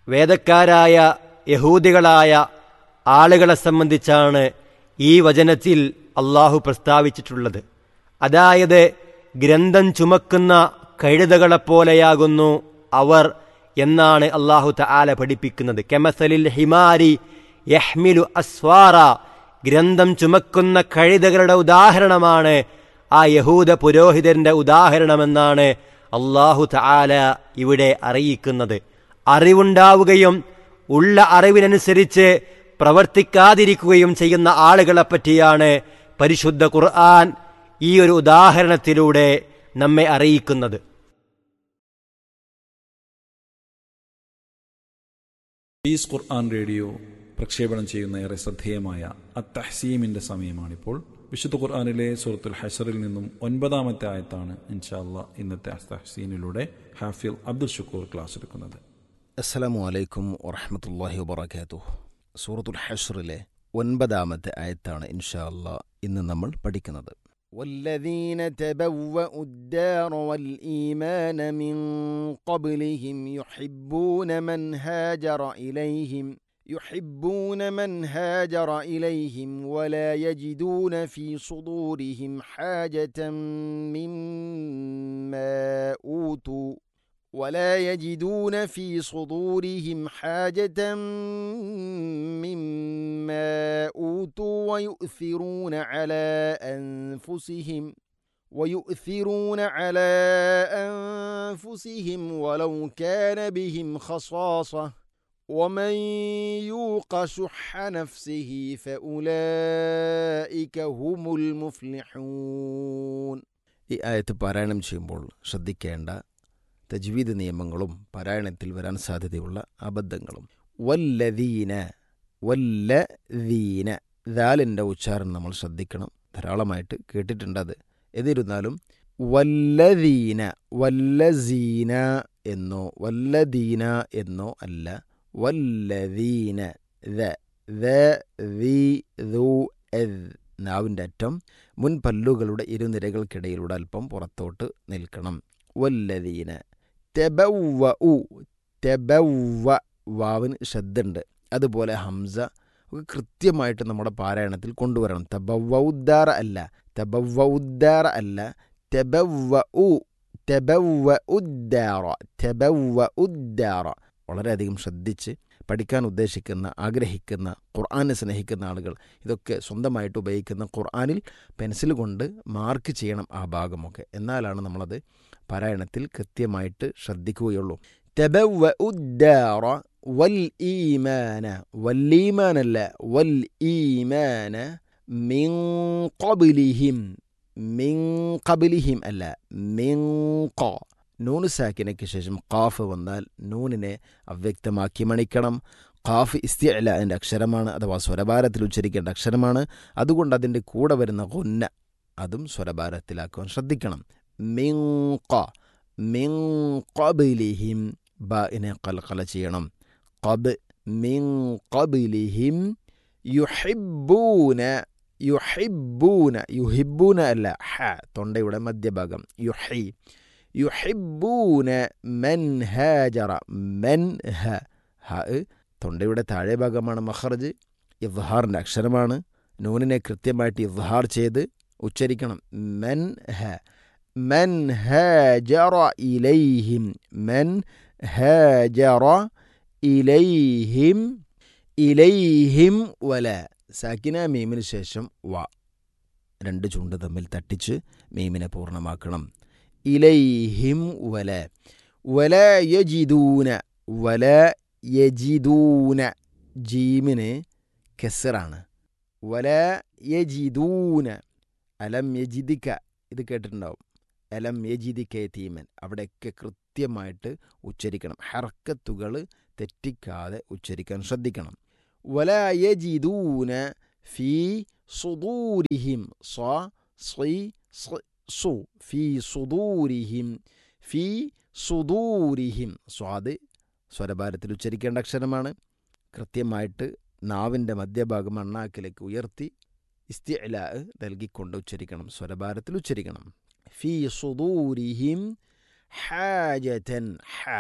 വേദക്കാരായ യഹൂദികളായ ആളുകളെ സംബന്ധിച്ചാണ് ഈ വചനത്തിൽ അള്ളാഹു പ്രസ്താവിച്ചിട്ടുള്ളത് അതായത് ഗ്രന്ഥം ചുമക്കുന്ന കഴുതകളെപ്പോലെയാകുന്നു അവർ എന്നാണ് അള്ളാഹു തആല പഠിപ്പിക്കുന്നത് കെമസലിൽ ഹിമാരി യഹ്മിലു അസ്വാറ ഗ്രന്ഥം ചുമക്കുന്ന കഴുതകളുടെ ഉദാഹരണമാണ് ആ യഹൂദ പുരോഹിതന്റെ ഉദാഹരണമെന്നാണ് അള്ളാഹു തആല ഇവിടെ അറിയിക്കുന്നത് അറിവുണ്ടാവുകയും ഉള്ള അറിവിനനുസരിച്ച് പ്രവർത്തിക്കാതിരിക്കുകയും ചെയ്യുന്ന ആളുകളെ പറ്റിയാണ് പരിശുദ്ധ ഖുർആൻ ഈ ഒരു ഉദാഹരണത്തിലൂടെ നമ്മെ അറിയിക്കുന്നത് പീസ് ഖുർആൻ റേഡിയോ പ്രക്ഷേപണം ചെയ്യുന്ന ഏറെ ശ്രദ്ധേയമായ അത്തഹസീമിന്റെ സമയമാണിപ്പോൾ വിശുദ്ധ ഖുർആാനിലെ സൂറത്തുൽ ഹഷറിൽ നിന്നും ഒൻപതാമത്തെ ആയത്താണ് ഇൻഷാല്ല ഇന്നത്തെ അത്തഹസീനിലൂടെ ഹാഫിൽ അബ്ദുൽ ഷുക്കൂർ ക്ലാസ് എടുക്കുന്നത് അസ്സലാമു അലൈക്കും വറഹമത്തല്ലാഹി വബർക്കാത്തു സൂറത്തുൽ ഹഷറിലെ ഒൻപതാമത്തെ ആയത്താണ് ഇൻഷാ അല്ലാ ഇന്ന് നമ്മൾ പഠിക്കുന്നത് والذين تبوأوا الدار والإيمان من قبلهم يحبون من هاجر إليهم يحبون من هاجر إليهم ولا يجدون في صدورهم حاجة مما أوتوا ولا يجدون في صدورهم حاجة مما أوتوا ويؤثرون على أنفسهم ويؤثرون على أنفسهم ولو كان بهم خصاصة ومن يوق شح نفسه فأولئك هم المفلحون ഈ ആയത്ത് പാരായണം ചെയ്യുമ്പോൾ ശ്രദ്ധിക്കേണ്ട തജ്വീദ് നിയമങ്ങളും പാരായണത്തിൽ വരാൻ സാധ്യതയുള്ള അബദ്ധങ്ങളും വല്ലദീന വല്ലദീന ദാലിൻ്റെ ഉച്ചാരണം നമ്മൾ ശ്രദ്ധിക്കണം ധാരാളമായിട്ട് കേട്ടിട്ടുണ്ട് അത് എന്നിരുന്നാലും വല്ലദീന വല്ലസീന എന്നോ വല്ലദീന എന്നോ അല്ല വല്ലദീന ദ ദ ദീ ദൂ എദ് നാവിൻ്റെ അറ്റം മുൻ പല്ലുകളുടെ ഇരുനിരകൾക്കിടയിലൂടെ അല്പം പുറത്തോട്ട് നിൽക്കണം വല്ലദീന തെബവ ഉ തെബവ വാവിന് ശ്രദ്ധുണ്ട് അതുപോലെ ഹംസ ഒക്കെ കൃത്യമായിട്ട് നമ്മുടെ പാരായണത്തിൽ കൊണ്ടുവരണം തെബവൗദ്ദാറ അല്ല തെബവൗദ്ദാറ അല്ല തെബവ ഉ തെബവ ഉദ്ദാറ തെബവ ഉദ്ദാറ വളരെയധികം ശ്രദ്ധിച്ച് പഠിക്കാൻ ഉദ്ദേശിക്കുന്ന ആഗ്രഹിക്കുന്ന ഖുർആനെ സ്നേഹിക്കുന്ന ആളുകൾ ഇതൊക്കെ സ്വന്തമായിട്ട് ഉപയോഗിക്കുന്ന ഖുർആനിൽ പെൻസിൽ കൊണ്ട് മാർക്ക് ചെയ്യണം ആ ഭാഗമൊക്കെ എന്നാലാണ് നമ്മളത് പാരായണത്തിൽ കൃത്യമായിട്ട് ശ്രദ്ധിക്കുകയുള്ളൂ തെബവ ഉദ്ദാറ വൽ ഈമാന വല്ലീമാനല്ല വൽ ഈമാന മിൻ ഖബിലിഹിം മിൻ ഖബിലിഹിം അല്ല മിൻ ഖ നൂന് സാക്കിനയ്ക്ക് ശേഷം ഖാഫ് വന്നാൽ നൂനിനെ അവ്യക്തമാക്കി മണിക്കണം ഖാഫ് ഇസ്തിഅല അതിൻ്റെ അക്ഷരമാണ് അഥവാ സ്വരഭാരത്തിൽ ഉച്ചരിക്കേണ്ട അക്ഷരമാണ് അതുകൊണ്ട് അതിൻ്റെ കൂടെ വരുന്ന ഗുന്ന അതും സ്വരഭാരത്തിലാക്കുവാൻ ശ്രദ്ധിക്കണം മിൻ ഖ മിൻ ഖബിലിഹിം ബിനെ കൽക്കല ചെയ്യണം ഖബ് മിൻ ഖബിലിഹിം യുഹിബ്ബൂന യുഹിബ്ബൂന യുഹിബ്ബൂന അല്ല ഹ തൊണ്ടയുടെ മധ്യഭാഗം യുഹി യുഹിബ്ബൂന മൻ ഹാജറ മൻ ഹ ഹ തൊണ്ടയുടെ താഴെ ഭാഗമാണ് മഹർജ് ഇദ്ഹാറിൻ്റെ അക്ഷരമാണ് നൂനിനെ കൃത്യമായിട്ട് ഇദ്ഹാർ ചെയ്ത് ഉച്ചരിക്കണം മൻ ഹ മൻ ഹാജറ ഇലൈഹിം മൻ ഹാജറ ഇലൈഹിം ഇലൈഹിം വല സാക്കിന മീമിന് ശേഷം വ രണ്ട് ചുണ്ട് തമ്മിൽ തട്ടിച്ച് മീമിനെ പൂർണ്ണമാക്കണം ഇലൈഹിം വല വല യജിദൂന വല യജിദൂന ജീമിന് കെസറാണ് വല യജിദൂന അലം യജിദിക്ക ഇത് കേട്ടിട്ടുണ്ടാവും അലം യജിദിക്ക തീമൻ അവിടെയൊക്കെ കൃത്യമായിട്ട് ഉച്ചരിക്കണം ഹർക്കത്തുകൾ തെറ്റിക്കാതെ ഉച്ചരിക്കാൻ ശ്രദ്ധിക്കണം വല യജിദൂന ഫി സുദൂരിഹിം സ്വ സ്വി സു ഫി സുദൂരിഹിം ഫി സുദൂരിഹിം സ്വാദ് സ്വരഭാരത്തിൽ ഉച്ചരിക്കേണ്ട അക്ഷരമാണ് കൃത്യമായിട്ട് നാവിൻ്റെ മധ്യഭാഗം അണ്ണാക്കിലേക്ക് ഉയർത്തി ഇസ്തിഅല നൽകിക്കൊണ്ട് ഉച്ചരിക്കണം സ്വരഭാരത്തിൽ ഉച്ചരിക്കണം ഫി സുദൂരിഹിം ഹാജതൻ ഹ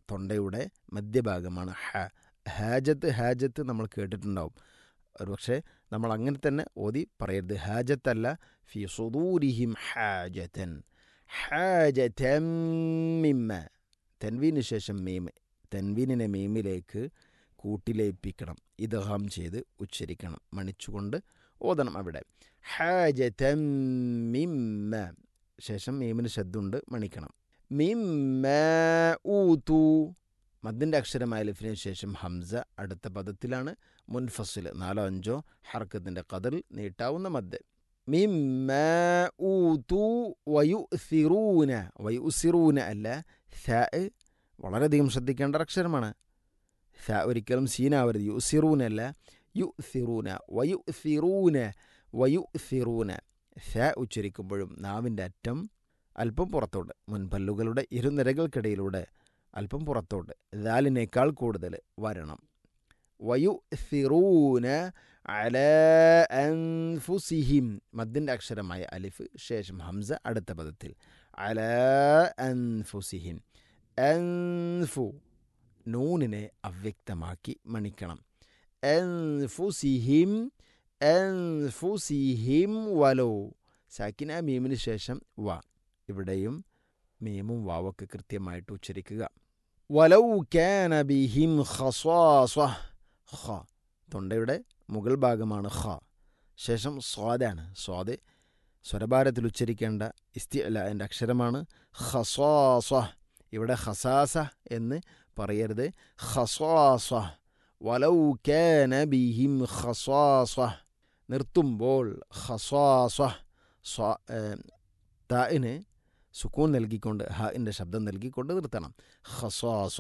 തൊണ്ടയുടെ മധ്യഭാഗമാണ് ഹ ഹാജത്ത് ഹാജത്ത് നമ്മൾ കേട്ടിട്ടുണ്ടാവും ഒരുപക്ഷെ നമ്മൾ അങ്ങനെ തന്നെ ഓതി പറയരുത് ഹാജത്തല്ല ഫി സുദൂരിഹിം ഹാജത്തൻ ഹാജതം മിമ്മ തെൻവീന് ശേഷം മീം തെൻവീനിനെ മീമിലേക്ക് കൂട്ടിലേപ്പിക്കണം ഇദ്ഹാം ചെയ്ത് ഉച്ചരിക്കണം മണിച്ചുകൊണ്ട് ഓതണം അവിടെ ഹാജതം മിമ്മ ശേഷം മീമിന് ശബ്ദമുണ്ട് മണിക്കണം മിമ്മ ഊതു മദ്ദിൻ്റെ അക്ഷരമായ ലിഫിന് ശേഷം ഹംസ അടുത്ത പദത്തിലാണ് മുൻഫസിൽ നാലോ അഞ്ചോ ഹർക്കത്തിൻ്റെ കതിൽ നീട്ടാവുന്ന മദ് മിമ്മ ഊതു വയുസിറൂന വയുസിറൂന അല്ല ഥ വളരെയധികം ശ്രദ്ധിക്കേണ്ട ഒരു അക്ഷരമാണ് ഥ ഒരിക്കലും സീനാവരുത് യുസിറൂന അല്ല യുസിറൂന വയുസിറൂന വയുസിറൂന ഥ ഉച്ചരിക്കുമ്പോഴും നാവിൻ്റെ അറ്റം അല്പം പുറത്തോട്ട് മുൻപല്ലുകളുടെ ഇരുനിരകൾക്കിടയിലൂടെ അല്പം പുറത്തോട്ട് ദാലിനേക്കാൾ കൂടുതൽ വരണം വയുസിറൂന അല അൻഫുസിഹിം മദ്ദിൻ്റെ അക്ഷരമായ അലിഫ് ശേഷം ഹംസ അടുത്ത പദത്തിൽ അല അൻഫുസിഹിം അൻഫു നൂനിനെ അവ്യക്തമാക്കി മണിക്കണം അൻഫുസിഹിം അൻഫുസിഹിം വലോ സാക്കിന മീമിന് ശേഷം വ ഇവിടെയും മീമും വാവൊക്കെ കൃത്യമായിട്ട് ഉച്ചരിക്കുക വലൗ കാന ബിഹിം ഖസാസ ഖ തൊണ്ടയുടെ മുകൾ ഭാഗമാണ് ഖ ശേഷം സ്വാദാണ് സ്വാദ് സ്വരഭാരത്തിൽ ഉച്ചരിക്കേണ്ട ഇസ്തിഅല എൻ്റെ അക്ഷരമാണ് ഖസാസ ഇവിടെ ഖസാസ എന്ന് പറയരുത് ഖസാസ വലൗ കാന ബിഹിം ഖസാസ നിർത്തുമ്പോൾ ഖസാസ സ്വാ താഇന് സുക്കൂൺ നൽകിക്കൊണ്ട് ഹാഇൻ്റെ ശബ്ദം നൽകിക്കൊണ്ട് നിർത്തണം ഖസാസ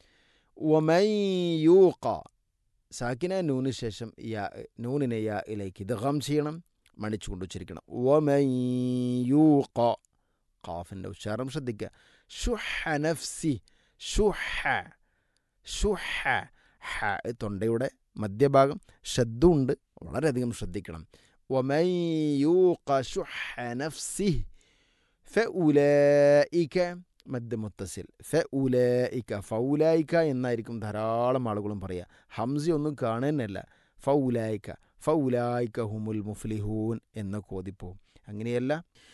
ഒമയൂക്ക സാക്കിന നൂന് ശേഷം യാ നൂനിനെ യാ ഇലേക്ക് ഇദ്ഗാം ചെയ്യണം മണിച്ചുകൊണ്ട് ഉച്ചരിക്കണം ഒമയൂക്ക ഖാഫിൻ്റെ ഉച്ചാരണം ശ്രദ്ധിക്കുക ഷുഹ നഫ്സി ഷുഹ ഷുഹ ഹ തൊണ്ടയുടെ മധ്യഭാഗം ശബ്ദമുണ്ട് വളരെയധികം ശ്രദ്ധിക്കണം ഒമയൂക്ക ഷുഹ നഫ്സി ഫഉലൈക മദ് മുത്തസിൽ ഫഉലൈക ഫൗലായിക്ക എന്നായിരിക്കും ധാരാളം ആളുകളും പറയുക ഹംസി ഒന്നും കാണുന്നല്ല ഫൗലായിക്ക ഫൗലായിക്ക ഹുമുൽ മുഫ്ലിഹൂൻ എന്ന് കോതിപ്പോവും അങ്ങനെയല്ല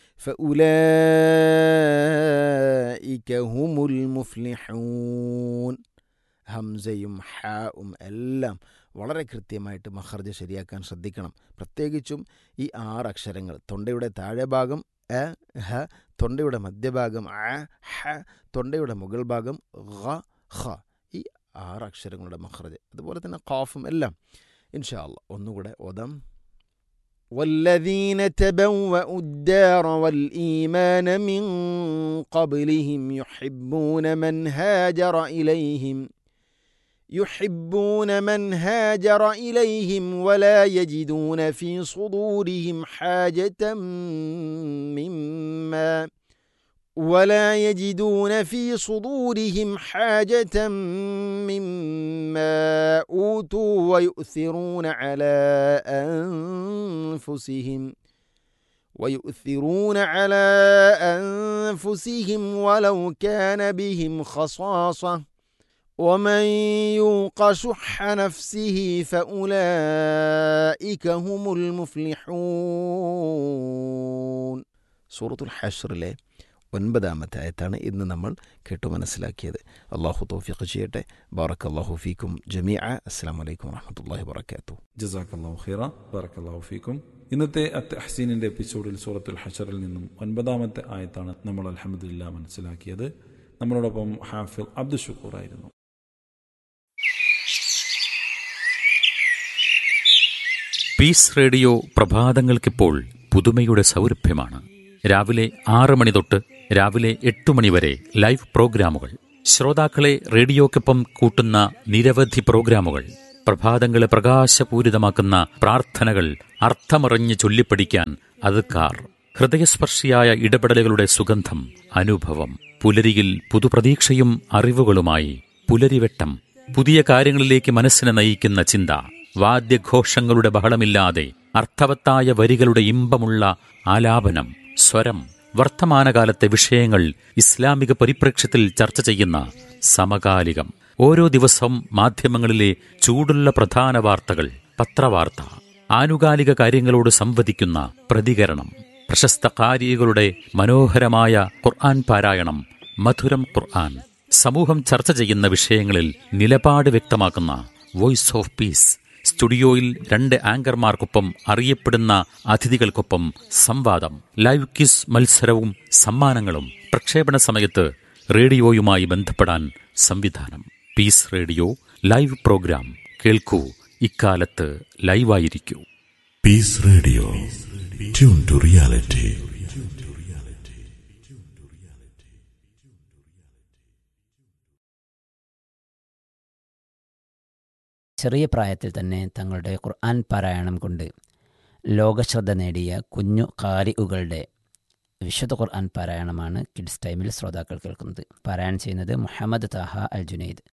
ഫഉലൈക ഹുമുൽ മുഫ്ലിഹൂൻ ഹംസയും ഹാവും എല്ലാം വളരെ കൃത്യമായിട്ട് മഹർജ ശരിയാക്കാൻ ശ്രദ്ധിക്കണം പ്രത്യേകിച്ചും ഈ ആറ് അക്ഷരങ്ങൾ തൊണ്ടയുടെ താഴെ ഭാഗം എ ഹ തൊണ്ടയുടെ മധ്യഭാഗം അ ഹ തൊണ്ടയുടെ മുകൾ ഭാഗം ഖ ഖ ഈ ആറ് അക്ഷരങ്ങളുടെ മഹ്റജ് അതുപോലെ തന്നെ ഖാഫും എല്ലാം ഇൻഷാ അല്ല ഒന്നുകൂടെ ഓതാം والذين تبوأوا الدار والإيمان من قبلهم يحبون من هاجر إليهم يحبون من هاجر إليهم ولا يجدون في صدورهم حاجة مما ولا يجدون في صدورهم حاجة مما أوتوا ويؤثرون على أنفسهم ويؤثرون على أنفسهم ولو كان بهم خصاصة ومن يوق شح نفسه فأولئك هم المفلحون സൂറത്തുൽ ഹഷറിലെ ഒൻപതാമത്തെ ആയത്താണ് ഇന്ന് നമ്മൾ കേട്ടു മനസ്സിലാക്കിയത് അള്ളാഹു തോഫിഖ് ചെയ്യട്ടെ ബാറക് അള്ളാഹു ഫീക്കും ജമീഅ അസ്സാം വലൈക്കും വാഹമത്തല്ലാഹി വാബർക്കാത്തു ജസാഖല്ലാഹു ഖീറ ബറക്കല്ലാഹു ഫീക്കും ഇന്നത്തെ അത്ത് ഹസീനിന്റെ എപ്പിസോഡിൽ സൂറത്തുൽ ഹഷറിൽ നിന്നും ഒൻപതാമത്തെ ആയത്താണ് നമ്മൾ അലഹമ്മദില്ല മനസ്സിലാക്കിയത് നമ്മളോടൊപ്പം ഹാഫിൽ അബ്ദുൽ ഷുക്കൂർ ആയിരുന്നു പീസ് റേഡിയോ പ്രഭാതങ്ങൾക്കിപ്പോൾ പുതുമയുടെ സൗരഭ്യമാണ് രാവിലെ ആറ് മണി തൊട്ട് രാവിലെ എട്ട് മണി വരെ ലൈവ് പ്രോഗ്രാമുകൾ ശ്രോതാക്കളെ റേഡിയോക്കൊപ്പം കൂട്ടുന്ന നിരവധി പ്രോഗ്രാമുകൾ പ്രഭാതങ്ങളെ പ്രകാശപൂരിതമാക്കുന്ന പ്രാർത്ഥനകൾ അർത്ഥമറിഞ്ഞ് ചൊല്ലിപ്പഠിക്കാൻ അതുക്കാർ ഹൃദയസ്പർശിയായ ഇടപെടലുകളുടെ സുഗന്ധം അനുഭവം പുലരിയിൽ പുതുപ്രതീക്ഷയും അറിവുകളുമായി പുലരിവെട്ടം പുതിയ കാര്യങ്ങളിലേക്ക് മനസ്സിനെ നയിക്കുന്ന ചിന്ത വാദ്യഘോഷങ്ങളുടെ ബഹളമില്ലാതെ അർത്ഥവത്തായ വരികളുടെ ഇമ്പമുള്ള ആലാപനം സ്വരം വർത്തമാനകാലത്തെ വിഷയങ്ങൾ ഇസ്ലാമിക പരിപ്രേക്ഷ്യത്തിൽ ചർച്ച ചെയ്യുന്ന സമകാലികം ഓരോ ദിവസവും മാധ്യമങ്ങളിലെ ചൂടുള്ള പ്രധാന വാർത്തകൾ പത്രവാർത്ത ആനുകാലിക കാര്യങ്ങളോട് സംവദിക്കുന്ന പ്രതികരണം പ്രശസ്ത കാരികളുടെ മനോഹരമായ ഖുർആൻ പാരായണം മധുരം ഖുർആൻ സമൂഹം ചർച്ച ചെയ്യുന്ന വിഷയങ്ങളിൽ നിലപാട് വ്യക്തമാക്കുന്ന വോയിസ് ഓഫ് പീസ് സ്റ്റുഡിയോയിൽ രണ്ട് ആങ്കർമാർക്കൊപ്പം അറിയപ്പെടുന്ന അതിഥികൾക്കൊപ്പം സംവാദം ലൈവ് ക്വിസ് മത്സരവും സമ്മാനങ്ങളും പ്രക്ഷേപണ സമയത്ത് റേഡിയോയുമായി ബന്ധപ്പെടാൻ സംവിധാനം പീസ് റേഡിയോ ലൈവ് പ്രോഗ്രാം കേൾക്കൂ ഇക്കാലത്ത് ലൈവായിരിക്കൂ Peace Radio. Tune to reality. ചെറിയ പ്രായത്തിൽ തന്നെ തങ്ങളുടെ ഖുർആൻ പാരായണം കൊണ്ട് ലോകശ്രദ്ധ നേടിയ കുഞ്ഞു കാരികളുടെ വിശുദ്ധ ഖുർആൻ പാരായണമാണ് കിഡ്സ് ടൈമിൽ ശ്രോതാക്കൾ കേൾക്കുന്നത് പാരായണം ചെയ്യുന്നത് മുഹമ്മദ് താഹ അൽ ജുനൈദ്